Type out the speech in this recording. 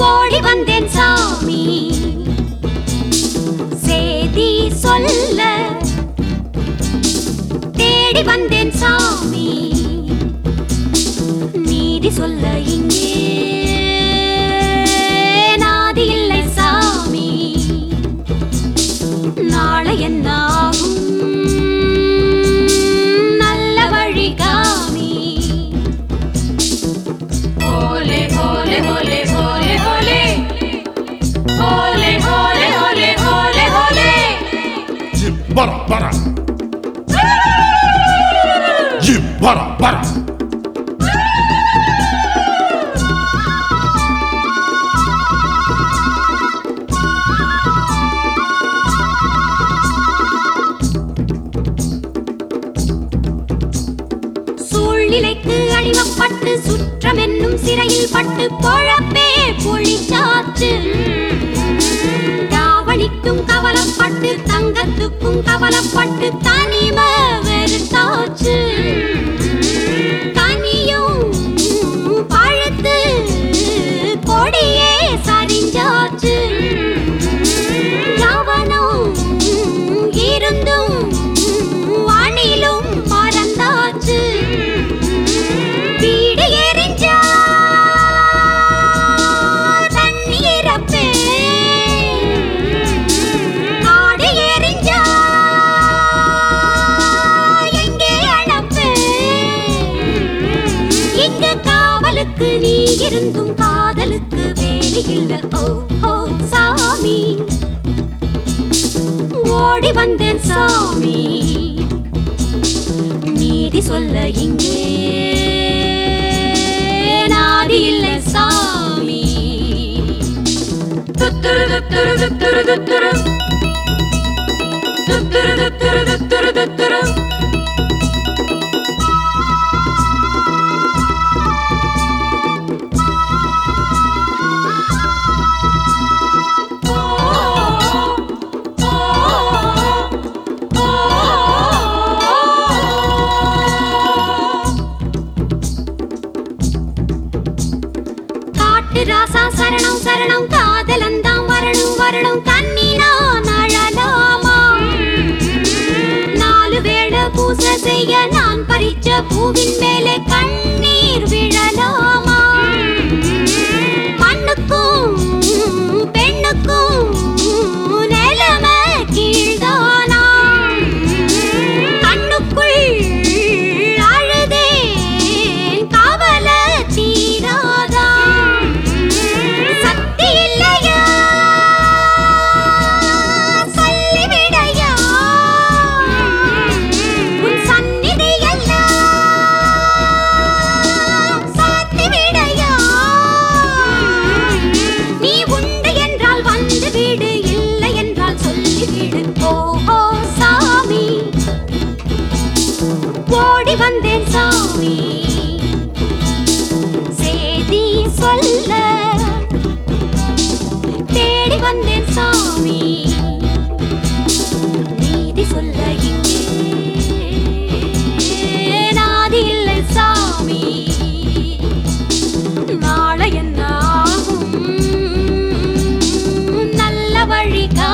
ஓடி வந்தேன் சாமி சேதி சொல்ல தேடி வந்தேன் சாமி நீதி சொல்ல இங்கே நாதி இல்லை சாமி நாளை என்ன ஆகும் நல்ல வழி காமி ஓலே ஓலே ஓலே ஓலே ஓலே ஓலே ஓலே ஓலே ஓலே ஓலே Jim bara bara. Jim bara bara. சூழ்நிலைக்கு அடிமப்பட்டு சுற்றம் என்னும் சிறையில் பட்டு பொழப்பே பொழிச்சாச்சு தாவணிக்கும் கவலைப்பட்டு தங்கத்துக்கும் கவலைப்பட்டு தனிம வெறுத்தாச்சு கனியும் பழுத்து கொடியே சரிஞ்சாச்சு கவனம் இருந்தும் வானிலும் மறந்தாச்சு வீடு எரிஞ்சா தண்ணீரப்பே காடு எரிஞ்சா எங்கே அழப்பே இங்க காவலுக்கு நீ இருந்தும் காதலுக்கு வேலி இல்ல ஓ ஓ சாமி ஓடி வந்தேன் சாமி நீதி சொல்ல இங்கே நாதி இல்லை சாமி துத்துரு துத்துரு துத்துரு துத்துரு துத்துரு துத்துரு துத்துரு துத்துரு காட்டு ராசா சரணம் சரணம் காதலந்தாம் வரணும் வரணும் கண்ணி நான் அழலாமா நாலு வேளை பூசை செய்ய நான் பறிச்ச பூவின் மேலே கண்ணீர் விழலாமா மண்ணுக்கும் பெண்ணுக்கும் நிலைமை கீழ்தானா கண்ணுக்குள் அழுதேன் கவலை தீராதா சக்தி இல்லையா சொல்லிவிடையா உன் சந்நிதி எல்லாம் சாத்திவிடையா நீ உண்டு என்றால் வந்து விடு இல்லை என்றால் சொல்லிவிடு ஓஹோ சாமி ஓடி வந்தேன் சாமி சேதி சொல்ல தேடி வந்தேன் சாமி நீதி சொல்ல இங்கே நாதி இல்லை சாமி நாளை என்ன ஆகும் நல்ல வழி கா